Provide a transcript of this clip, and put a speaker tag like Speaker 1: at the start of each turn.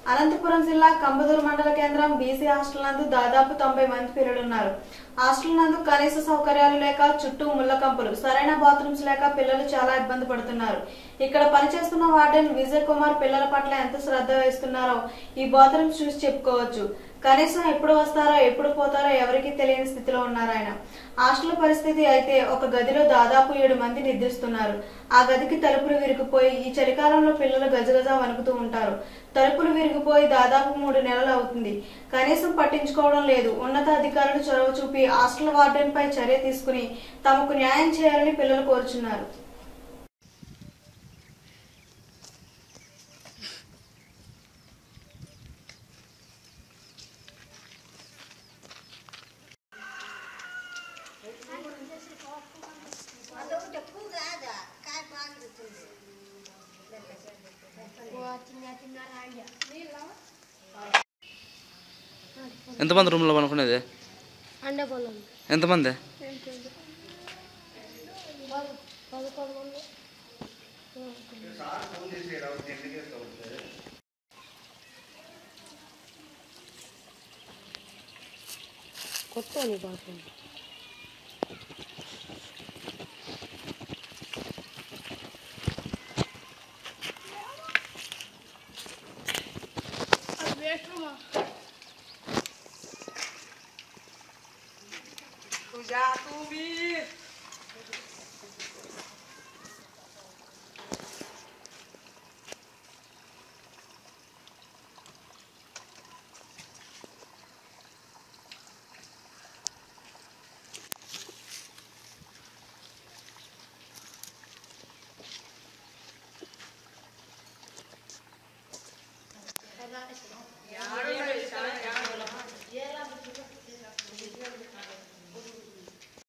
Speaker 1: అనంతపురం జిల్లా కంబదూరు మండల కేంద్రం బీసీ హాస్టల్ నందు దాదాపు తొంభై మంది పిల్లలున్నారు హాస్టల్ నందు కనీస సౌకర్యాలు లేక చుట్టూ ముళ్ళ కంపులు సరైన బాత్రూమ్స్ లేక పిల్లలు చాలా ఇబ్బంది పడుతున్నారు ఇక్కడ పనిచేస్తున్న వార్డెన్ విజయ్ కుమార్ పిల్లల పట్ల ఎంత శ్రద్ధ వహిస్తున్నారో ఈ బాత్రూమ్స్ చూసి చెప్పుకోవచ్చు కనీసం ఎప్పుడు వస్తారో ఎప్పుడు పోతారో ఎవరికీ తెలియని స్థితిలో ఉన్నారు ఆయన హాస్టల్ పరిస్థితి అయితే ఒక గదిలో దాదాపు ఏడు మంది నిద్రిస్తున్నారు ఆ గదికి తలుపులు విరిగిపోయి ఈ చలికాలంలో పిల్లలు గజగజ వణుకుతూ ఉంటారు తలుపులు విరిగిపోయి దాదాపు మూడు నెలలు అవుతుంది కనీసం పట్టించుకోవడం లేదు ఉన్నతాధికారులు చొరవ చూపి హాస్టల్ వార్డెన్ పై చర్య తీసుకుని తమకు న్యాయం చేయాలని పిల్లలు కోరుచున్నారు
Speaker 2: అదొకటి ఎక్కువ కాదా కాయ బాగుంటుంది
Speaker 3: ఎంతమంది రూమ్లో పనుకునేది
Speaker 4: అండపొలం
Speaker 3: ఎంతమంది
Speaker 4: పదకొండు మంది కొత్త నీ bathroom
Speaker 2: Tu já tu vi.